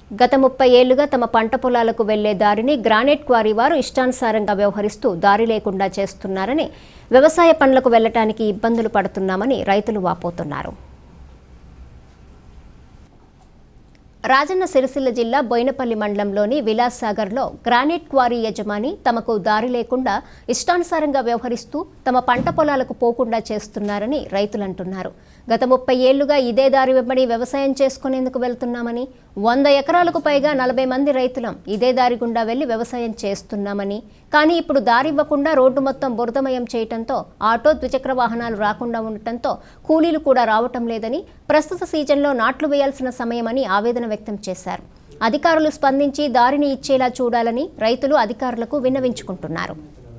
గత ముప్పై ఏళ్లుగా తమ పంట పొలాలకు వెళ్లే దారిని గ్రానైట్ క్వారీ వారు ఇష్టానుసారంగా వ్యవహరిస్తూ దారి లేకుండా చేస్తున్నారని వ్యవసాయ పనులకు వెళ్లటానికి ఇబ్బందులు పడుతున్నామని రైతులు వాపోతున్నారు రాజన్న సిరిసిల్ల జిల్లా బోయినపల్లి మండలంలోని విలాస్ సాగర్లో గ్రానైట్ క్వారీ యజమాని తమకు దారి లేకుండా ఇష్టానుసారంగా వ్యవహరిస్తూ తమ పంట పొలాలకు పోకుండా చేస్తున్నారని రైతులు అంటున్నారు గత ముప్పై ఏళ్లుగా ఇదే దారి వెంబడి వ్యవసాయం చేసుకునేందుకు వెళ్తున్నామని వంద ఎకరాలకు పైగా నలభై మంది రైతులం ఇదే దారి గుండా వెళ్లి వ్యవసాయం చేస్తున్నామని కానీ ఇప్పుడు దారి ఇవ్వకుండా రోడ్డు మొత్తం బురదమయం చేయటంతో ఆటో ద్విచక్ర వాహనాలు రాకుండా ఉండటంతో కూలీలు కూడా రావటం లేదని ప్రస్తుత సీజన్లో నాట్లు వేయాల్సిన సమయమని ఆవేదన వ్యక్తం చేశారు అధికారులు స్పందించి దారిని ఇచ్చేలా చూడాలని రైతులు అధికారులకు విన్నవించుకుంటున్నారు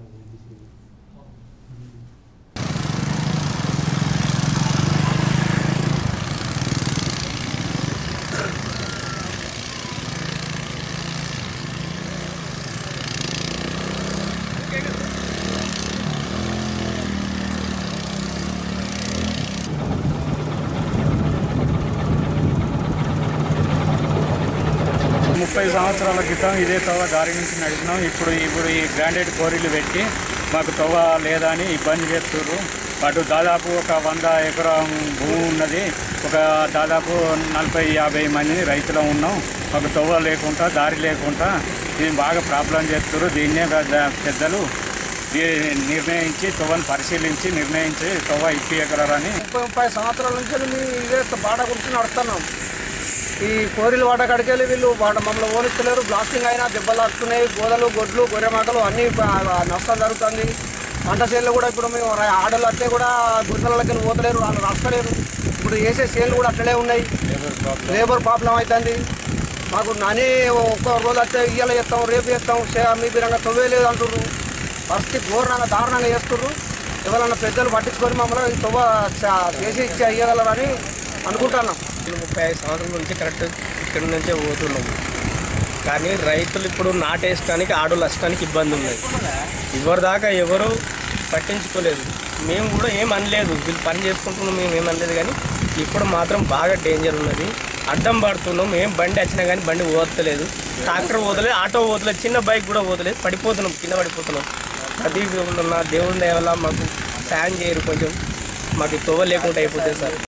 ముప్పై సంవత్సరాల క్రితం ఇదే తవ్వ దారి నుంచి నడిచినాం ఇప్పుడు ఇప్పుడు ఈ గ్రాండెడ్ కోరీలు పెట్టి మాకు తవ్వ లేదా అని ఇబ్బంది చేస్తున్నారు అటు దాదాపు ఒక వంద ఎకరం భూమి ఉన్నది ఒక దాదాపు నలభై యాభై మంది రైతులు ఉన్నాం మాకు తవ్వ లేకుండా దారి లేకుండా ఇది బాగా ప్రాబ్లం చేస్తున్నారు దీన్నే పెద్ద- పెద్దలు దీ- నిర్ణయించి తవ్వను పరిశీలించి నిర్ణయించి తవ్వ ఇప్పియగలరని ముప్పై ముప్పై సంవత్సరాల నుంచి మేము ఇదే బాట గురించి నడుస్తున్నాం ఈ కోరిల వాట కడికెళ్ళి వీళ్ళు వాట మమ్మల్ని ఓనిస్తలేరు బ్లాస్టింగ్ అయినా దెబ్బలు తాకుతున్నాయి గోదలు గొడ్లు గొర్రెమాకలు అన్నీ ప- నష్టం జరుగుతుంది పంట చేనులు కూడా ఇప్పుడు మేము ర- ఆడలు వస్తే కూడా గుడిసెలకి పోతలేరు వాళ్ళు రాస్తలేరు ఇప్పుడు వేసే చేనులు కూడా అట్లనే ఉన్నాయి లేబర్ ప్రాబ్లం అవుతుంది మాకు నాని ఒక్క రోజు వస్తే ఇయ్యాల చేస్తాం రేపు చేస్తాం చే- మీ విధంగా తొవ్వేలేదు అంటుర్రు పరిస్థితి ఘోరంగా దారుణంగా చేస్తుర్రు ఎవరన్నా పెద్దలు పట్టించుకొని మమ్మల్ని తొవ్వ చ- చేసి ఇచ్చి అయ్యగలరని అనుకుంటున్నాం నేను ముప్పై ఐదు సంవత్సరాల నుంచి కరెక్ట్ ఇక్కడి నుంచే పోతున్నాము కానీ రైతులు ఇప్పుడు నాటేయడానికి ఆడోళ్ళు వచ్చడానికి ఇబ్బంది ఉన్నది ఇవరి దాకా ఎవరు పట్టించుకోలేదు మేము కూడా ఏం అనలేదు వీళ్ళు పని చేసుకుంటున్నాం మేము ఏం అనలేదు కానీ ఇప్పుడు మాత్రం బాగా డేంజర్ ఉన్నది అడ్డం పడుతున్నాం ఏం బండి వచ్చినా కానీ బండి పోతలేదు ట్రాక్టర్ పోతలేదు ఆటో పోతలేదు చిన్న బైక్ కూడా పోతలేదు పడిపోతున్నాం కింద పడిపోతున్నాం ప్రతి ఉన్న దేవుని దయ వల్ల మాకు సాయం చేయరు కొంచెం మాకు తొవ్వ లేకుండా అయిపోతుంది సార్